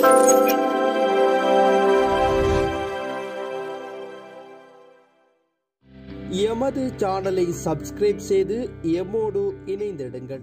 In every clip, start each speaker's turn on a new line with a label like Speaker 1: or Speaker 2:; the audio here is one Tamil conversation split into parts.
Speaker 1: எமது சேனலை சப்ஸ்கிரைப் செய்து எம்மோடு இணைந்திடுங்கள்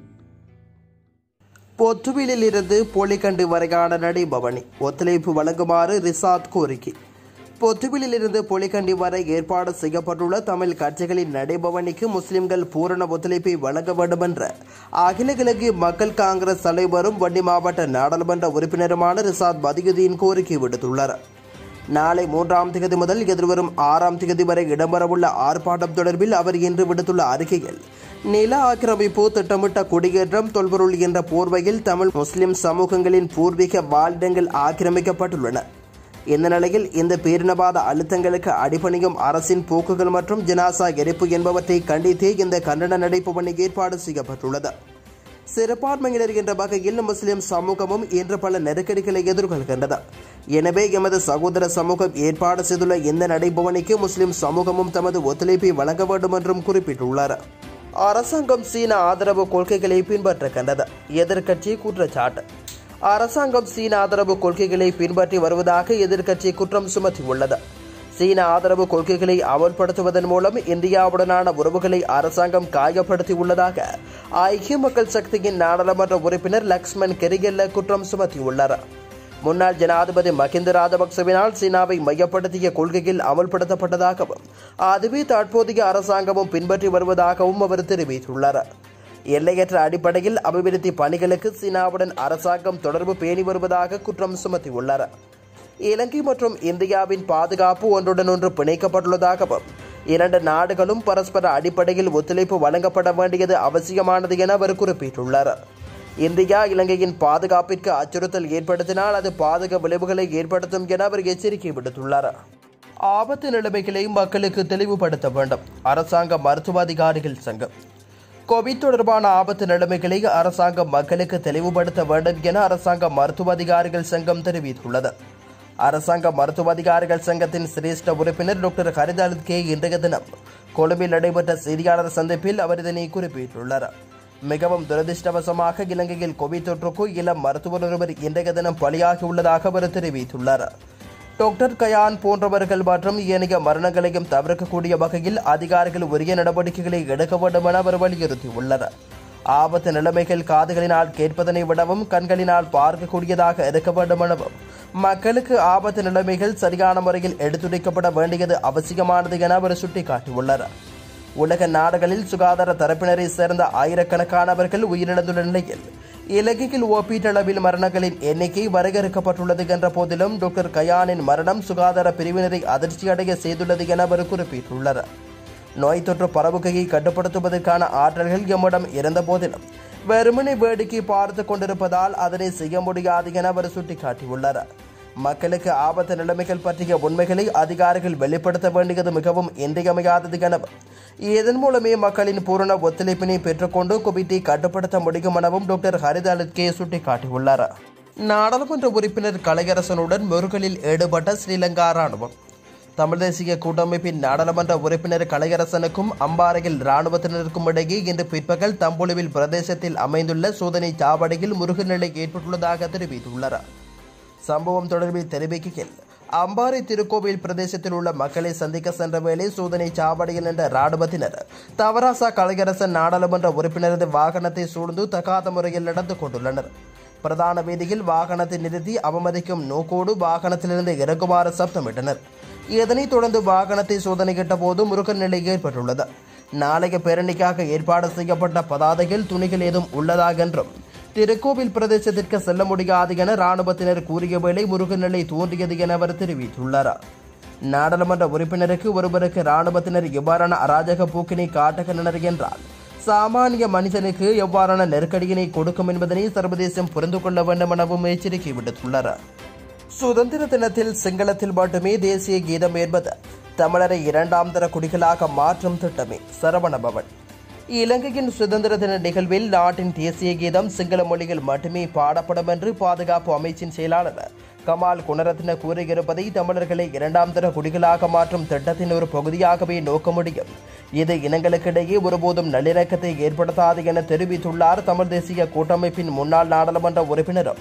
Speaker 1: பொத்துவிலில் இருந்து போலிகண்டு வரையான நடைபவனி ஒத்துழைப்பு வழங்குமாறு ரிசாத் கோரிக்கை பொத்துவிலில் இருந்து பொலிகண்டி வரை ஏற்பாடு செய்யப்பட்டுள்ள தமிழ் கட்சிகளின் நடைபவனிக்கு முஸ்லிம்கள் பூரண ஒத்துழைப்பை வழங்க வேண்டும் என்ற அகில இலங்கை மக்கள் காங்கிரஸ் தலைவரும் வன்னி மாவட்ட நாடாளுமன்ற உறுப்பினருமான ரிசாத் பதியுதீன் கோரிக்கை விடுத்துள்ளார் நாளை மூன்றாம் திகதி முதல் எதிர்வரும் ஆறாம் திகதி வரை இடம்பெறவுள்ள ஆர்ப்பாட்டம் தொடர்பில் அவர் இன்று விடுத்துள்ள அறிக்கையில் நில ஆக்கிரமிப்பு திட்டமிட்ட குடியேற்றம் தொல்பொருள் என்ற போர்வையில் தமிழ் முஸ்லிம் சமூகங்களின் பூர்வீக வாழ்விடங்கள் ஆக்கிரமிக்கப்பட்டுள்ளன இந்த நிலையில் இந்த பேரினவாத அழுத்தங்களுக்கு அடிபணியும் அரசின் போக்குகள் மற்றும் ஜனாசா எரிப்பு என்பவற்றை கண்டித்தே இந்த கண்டன நடைபவனி ஏற்பாடு செய்யப்பட்டுள்ளது சிறுபான்மையினர் என்ற வகையில் முஸ்லிம் சமூகமும் இன்று பல நெருக்கடிகளை எதிர்கொள்கின்றது எனவே எமது சகோதர சமூகம் ஏற்பாடு செய்துள்ள இந்த நடைபவனிக்கு முஸ்லிம் சமூகமும் தமது ஒத்துழைப்பை வழங்க வேண்டும் என்றும் குறிப்பிட்டுள்ளார் அரசாங்கம் சீன ஆதரவு கொள்கைகளை பின்பற்றுகின்றது எதிர்க்கட்சி குற்றச்சாட்டு அரசாங்கம் சீன ஆதரவு கொள்கைகளை பின்பற்றி வருவதாக எதிர்க்கட்சி குற்றம் சுமத்தியுள்ளது சீன ஆதரவு கொள்கைகளை அமல்படுத்துவதன் மூலம் இந்தியாவுடனான உறவுகளை அரசாங்கம் காயப்படுத்தியுள்ளதாக ஐக்கிய மக்கள் சக்தியின் நாடாளுமன்ற உறுப்பினர் லக்ஷ்மண் கெரிகெல்ல குற்றம் சுமத்தியுள்ளார் முன்னாள் ஜனாதிபதி மகிந்த ராஜபக்சவினால் சீனாவை மையப்படுத்திய கொள்கையில் அமல்படுத்தப்பட்டதாகவும் அதுவே தற்போதைய அரசாங்கமும் பின்பற்றி வருவதாகவும் அவர் தெரிவித்துள்ளார் எல்லையற்ற அடிப்படையில் அபிவிருத்தி பணிகளுக்கு சீனாவுடன் அரசாங்கம் தொடர்பு பேணி வருவதாக குற்றம் சுமத்தியுள்ளார் இலங்கை மற்றும் இந்தியாவின் பாதுகாப்பு ஒன்றுடன் ஒன்று பிணைக்கப்பட்டுள்ளதாகவும் இரண்டு நாடுகளும் பரஸ்பர அடிப்படையில் ஒத்துழைப்பு வழங்கப்பட வேண்டியது அவசியமானது என அவர் குறிப்பிட்டுள்ளார் இந்தியா இலங்கையின் பாதுகாப்பிற்கு அச்சுறுத்தல் ஏற்படுத்தினால் அது பாதக விளைவுகளை ஏற்படுத்தும் என அவர் எச்சரிக்கை விடுத்துள்ளார் ஆபத்து நிலைமைகளை மக்களுக்கு தெளிவுபடுத்த வேண்டும் அரசாங்க மருத்துவ அதிகாரிகள் சங்கம் கோவிட் தொடர்பான ஆபத்து நிலைமைகளை அரசாங்கம் மக்களுக்கு தெளிவுபடுத்த வேண்டும் என அரசாங்க மருத்துவ அதிகாரிகள் சங்கம் தெரிவித்துள்ளது அரசாங்க மருத்துவ அதிகாரிகள் சங்கத்தின் சிரேஷ்ட உறுப்பினர் டாக்டர் ஹரிதாலித் கே இன்றைய தினம் கொழும்பில் நடைபெற்ற செய்தியாளர் சந்திப்பில் அவர் இதனை குறிப்பிட்டுள்ளார் மிகவும் துரதிருஷ்டவசமாக இலங்கையில் கோவிட் தொற்றுக்கு இளம் மருத்துவர் ஒருவர் இன்றைய தினம் பலியாகியுள்ளதாக அவர் தெரிவித்துள்ளார் டாக்டர் கயான் போன்றவர்கள் மற்றும் ஏனைய மரணங்களையும் தவிர்க்கக்கூடிய வகையில் அதிகாரிகள் உரிய நடவடிக்கைகளை எடுக்க வேண்டும் என அவர் வலியுறுத்தியுள்ளார் ஆபத்து நிலைமைகள் காதுகளினால் கேட்பதனை விடவும் கண்களினால் பார்க்கக்கூடியதாக இருக்க வேண்டும் எனவும் மக்களுக்கு ஆபத்து நிலைமைகள் சரியான முறையில் எடுத்துரைக்கப்பட வேண்டியது அவசியமானது என அவர் சுட்டிக்காட்டியுள்ளார் உலக நாடுகளில் சுகாதார தரப்பினரை சேர்ந்த ஆயிரக்கணக்கானவர்கள் உயிரிழந்துள்ள நிலையில் இலங்கையில் ஒப்பீட்டளவில் மரணங்களின் எண்ணிக்கை வரையறுக்கப்பட்டுள்ளது என்ற போதிலும் டாக்டர் கயானின் மரணம் சுகாதார பிரிவினரை அதிர்ச்சியடைய செய்துள்ளது என அவர் குறிப்பிட்டுள்ளார் நோய் தொற்று பரவுகையை கட்டுப்படுத்துவதற்கான ஆற்றல்கள் எம்மிடம் இருந்த போதிலும் வெறுமனை வேடிக்கை பார்த்து கொண்டிருப்பதால் அதனை செய்ய முடியாது என அவர் சுட்டிக்காட்டியுள்ளார் மக்களுக்கு ஆபத்து நிலைமைகள் பற்றிய உண்மைகளை அதிகாரிகள் வெளிப்படுத்த வேண்டியது மிகவும் இன்றியமையாதது எனவும் இதன் மூலமே மக்களின் பூரண ஒத்துழைப்பினை பெற்றுக்கொண்டு கோவிட்டை கட்டுப்படுத்த முடியும் எனவும் டாக்டர் ஹரிதாலித் கே சுட்டிக்காட்டியுள்ளார் நாடாளுமன்ற உறுப்பினர் கலையரசனுடன் முருகலில் ஈடுபட்ட ஸ்ரீலங்கா ராணுவம் தமிழ் தேசிய கூட்டமைப்பின் நாடாளுமன்ற உறுப்பினர் கலையரசனுக்கும் அம்பாறையில் இராணுவத்தினருக்கும் இடையே இன்று பிற்பகல் தம்புலுவில் பிரதேசத்தில் அமைந்துள்ள சோதனை சாவடியில் முருகன் நிலை ஏற்பட்டுள்ளதாக தெரிவித்துள்ளார் சம்பவம் தொடர்பில் தெரிவிக்கையில் அம்பாறை திருக்கோவில் பிரதேசத்தில் உள்ள மக்களை சந்திக்க சென்ற வேளை சோதனை சாவடியில் நின்ற ராணுவத்தினர் தவராசா கலையரசன் நாடாளுமன்ற உறுப்பினரது வாகனத்தை சூழ்ந்து தகாத முறையில் நடந்து கொண்டுள்ளனர் பிரதான வீதியில் வாகனத்தை நிறுத்தி அவமதிக்கும் நோக்கோடு வாகனத்திலிருந்து இறங்குமாறு சப்தமிட்டனர் இதனைத் தொடர்ந்து வாகனத்தை சோதனையிட்ட போது முருகன் நிலை ஏற்பட்டுள்ளது நாளைய பேரணிக்காக ஏற்பாடு செய்யப்பட்ட பதாதையில் துணிகள் ஏதும் உள்ளதா என்றும் திருக்கோவில் பிரதேசத்திற்கு செல்ல முடியாது என ராணுவத்தினர் கூறிய வேளை முருகன் நிலை தோன்றியது என அவர் தெரிவித்துள்ளார் நாடாளுமன்ற உறுப்பினருக்கு ஒருவருக்கு ராணுவத்தினர் எவ்வாறான அராஜக போக்கினை காட்டுகின்றனர் என்றால் சாமானிய மனிதனுக்கு எவ்வாறான நெருக்கடியினை கொடுக்கும் என்பதனை சர்வதேசம் புரிந்து கொள்ள வேண்டும் எனவும் எச்சரிக்கை விடுத்துள்ளார் சுதந்திர தினத்தில் சிங்களத்தில் மட்டுமே தேசிய கீதம் என்பது தமிழரை இரண்டாம் தர குடிகளாக மாற்றும் திட்டமே சரவணபவன் இலங்கையின் சுதந்திர தின நிகழ்வில் நாட்டின் தேசிய கீதம் சிங்கள மொழியில் மட்டுமே பாடப்படும் என்று பாதுகாப்பு அமைச்சின் செயலாளர் கமால் குணரத்ன கூறியிருப்பதை தமிழர்களை இரண்டாம் தர குடிகளாக மாற்றும் திட்டத்தின் ஒரு பகுதியாகவே நோக்க முடியும் இது இனங்களுக்கிடையே ஒருபோதும் நல்லிணக்கத்தை ஏற்படுத்தாது என தெரிவித்துள்ளார் தமிழ் தேசிய கூட்டமைப்பின் முன்னாள் நாடாளுமன்ற உறுப்பினரும்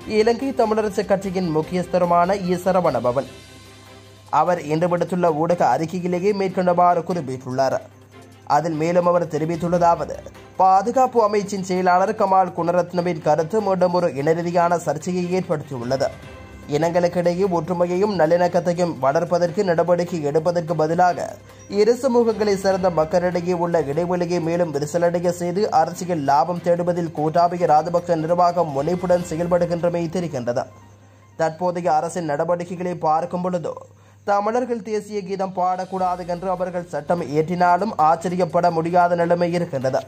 Speaker 1: இலங்கை தமிழரசு கட்சியின் முக்கியஸ்தருமான ஈசரவண பவன் அவர் இன்று விடுத்துள்ள ஊடக அறிக்கையிலேயே மேற்கொண்டவாறு குறிப்பிட்டுள்ளார் அதில் மேலும் அவர் தெரிவித்துள்ளதாவது பாதுகாப்பு அமைச்சின் செயலாளர் கமால் குணரத்னவின் கருத்து மீண்டும் ஒரு இனரீதியான சர்ச்சையை ஏற்படுத்தியுள்ளது இனங்களுக்கிடையே ஒற்றுமையையும் நல்லிணக்கத்தையும் வளர்ப்பதற்கு நடவடிக்கை எடுப்பதற்கு பதிலாக இரு சமூகங்களை சேர்ந்த மக்களிடையே உள்ள இடைவெளியை மேலும் விரிசலடைய செய்து அரசியல் லாபம் தேடுவதில் கோட்டாபய ராஜபக்ச நிர்வாகம் முனைப்புடன் செயல்படுகின்றமை தெரிகின்றது தற்போதைய அரசின் நடவடிக்கைகளை பார்க்கும் பொழுதோ தமிழர்கள் தேசிய கீதம் பாடக்கூடாது என்று அவர்கள் சட்டம் இயற்றினாலும் ஆச்சரியப்பட முடியாத நிலைமை இருக்கின்றது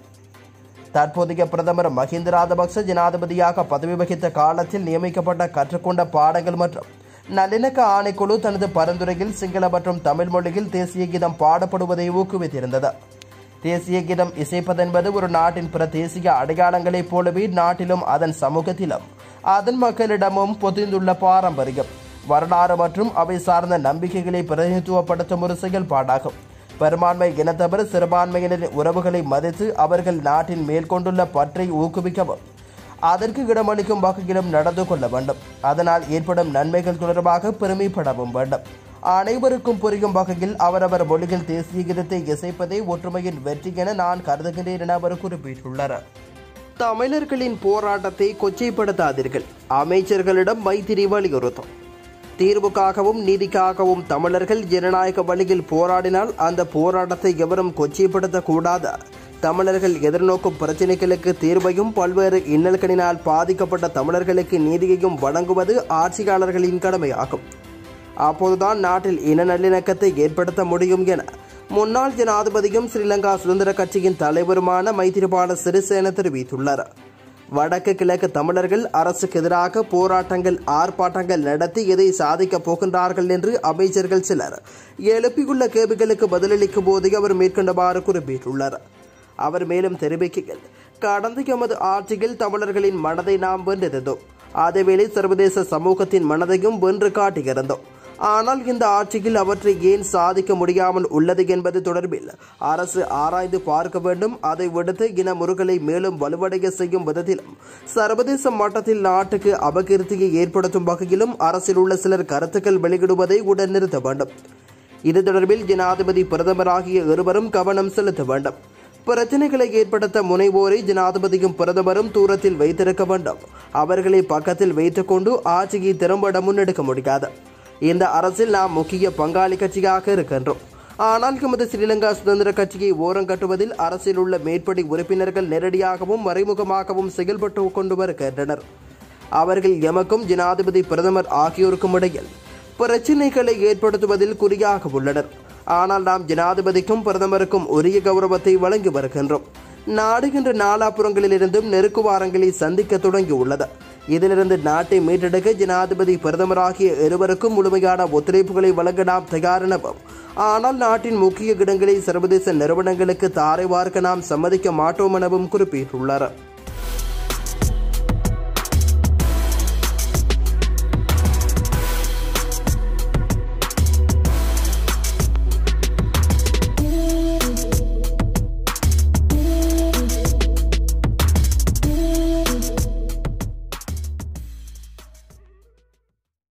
Speaker 1: தற்போதைய பிரதமர் மஹிந்த ராஜபக்ச ஜனாதிபதியாக பதவி வகித்த காலத்தில் நியமிக்கப்பட்ட கற்றுக்கொண்ட பாடங்கள் மற்றும் நல்லிணக்க ஆணைக்குழு தனது பரிந்துரையில் சிங்கள மற்றும் தமிழ் மொழியில் தேசிய கீதம் பாடப்படுவதை ஊக்குவித்திருந்தது தேசிய கீதம் இசைப்பதென்பது ஒரு நாட்டின் பிற தேசிய அடையாளங்களைப் போலவே நாட்டிலும் அதன் சமூகத்திலும் அதன் மக்களிடமும் பொதிந்துள்ள பாரம்பரியம் வரலாறு மற்றும் அவை சார்ந்த நம்பிக்கைகளை பிரதிநிதித்துவப்படுத்தும் ஒரு செயல்பாடாகும் பெரும்பான்மை இனத்தவர் சிறுபான்மையினரின் உறவுகளை மதித்து அவர்கள் நாட்டின் மேற்கொண்டுள்ள பற்றை ஊக்குவிக்கவும் அதற்கு இடமளிக்கும் வகையிலும் நடந்து கொள்ள வேண்டும் அதனால் ஏற்படும் நன்மைகள் தொடர்பாக பெருமைப்படவும் வேண்டும் அனைவருக்கும் புரியும் வகையில் அவரவர் மொழியில் தேசிய கீதத்தை இசைப்பதே ஒற்றுமையின் வெற்றி என நான் கருதுகிறேன் என அவர் குறிப்பிட்டுள்ளார் தமிழர்களின் போராட்டத்தை கொச்சைப்படுத்தாதீர்கள் அமைச்சர்களிடம் மைத்திரி வலியுறுத்தும் தீர்வுக்காகவும் நீதிக்காகவும் தமிழர்கள் ஜனநாயக வழியில் போராடினால் அந்த போராட்டத்தை எவரும் கொச்சைப்படுத்தக்கூடாது தமிழர்கள் எதிர்நோக்கும் பிரச்சினைகளுக்கு தீர்வையும் பல்வேறு இன்னல்களினால் பாதிக்கப்பட்ட தமிழர்களுக்கு நீதியையும் வழங்குவது ஆட்சியாளர்களின் கடமையாகும் அப்போதுதான் நாட்டில் இன நல்லிணக்கத்தை ஏற்படுத்த முடியும் என முன்னாள் ஜனாதிபதியும் ஸ்ரீலங்கா சுதந்திர கட்சியின் தலைவருமான மைத்திரிபால சிறிசேன தெரிவித்துள்ளார் வடக்கு கிழக்கு தமிழர்கள் அரசுக்கு எதிராக போராட்டங்கள் ஆர்ப்பாட்டங்கள் நடத்தி எதை சாதிக்கப் போகின்றார்கள் என்று அமைச்சர்கள் சிலர் எழுப்பியுள்ள கேள்விகளுக்கு பதிலளிக்கும் போது அவர் மேற்கொண்டவாறு குறிப்பிட்டுள்ளார் அவர் மேலும் தெரிவிக்கையில் கடந்த எமது ஆட்சியில் தமிழர்களின் மனதை நாம் வென்றிருந்தோம் அதேவேளை சர்வதேச சமூகத்தின் மனதையும் வென்று காட்டியிருந்தோம் ஆனால் இந்த ஆட்சியில் அவற்றை ஏன் சாதிக்க முடியாமல் உள்ளது என்பது தொடர்பில் அரசு ஆராய்ந்து பார்க்க வேண்டும் அதை விடுத்து இன முருகலை மேலும் வலுவடைய செய்யும் விதத்திலும் சர்வதேச மட்டத்தில் நாட்டுக்கு அபகீர்த்தியை ஏற்படுத்தும் வகையிலும் அரசில் உள்ள சிலர் கருத்துக்கள் வெளியிடுவதை உடன் நிறுத்த வேண்டும் இது தொடர்பில் ஜனாதிபதி பிரதமர் ஆகிய இருவரும் கவனம் செலுத்த வேண்டும் பிரச்சனைகளை ஏற்படுத்த முனைவோரை ஜனாதிபதியும் பிரதமரும் தூரத்தில் வைத்திருக்க வேண்டும் அவர்களை பக்கத்தில் வைத்துக்கொண்டு ஆட்சியை திறம்பட முன்னெடுக்க முடியாது இந்த அரசில் நாம் முக்கிய பங்காளி கட்சியாக இருக்கின்றோம் ஆனால் எமது ஸ்ரீலங்கா சுதந்திர கட்சியை ஓரங்கட்டுவதில் அரசில் உள்ள மேற்படி உறுப்பினர்கள் நேரடியாகவும் மறைமுகமாகவும் செயல்பட்டு கொண்டு வருகின்றனர் அவர்கள் எமக்கும் ஜனாதிபதி பிரதமர் ஆகியோருக்கும் இடையில் பிரச்சினைகளை ஏற்படுத்துவதில் குறியாக உள்ளனர் ஆனால் நாம் ஜனாதிபதிக்கும் பிரதமருக்கும் உரிய கௌரவத்தை வழங்கி வருகின்றோம் நாடுகின்ற நாலாபுறங்களிலிருந்தும் நெருக்குவாரங்களை சந்திக்க தொடங்கியுள்ளது இதிலிருந்து நாட்டை மீட்டெடுக்க ஜனாதிபதி பிரதமர் ஆகிய இருவருக்கும் முழுமையான ஒத்துழைப்புகளை வழங்க நாம் தயார் எனவும் ஆனால் நாட்டின் முக்கிய இடங்களை சர்வதேச நிறுவனங்களுக்கு தாரை வார்க்க நாம் சம்மதிக்க மாட்டோம் எனவும் குறிப்பிட்டுள்ளார்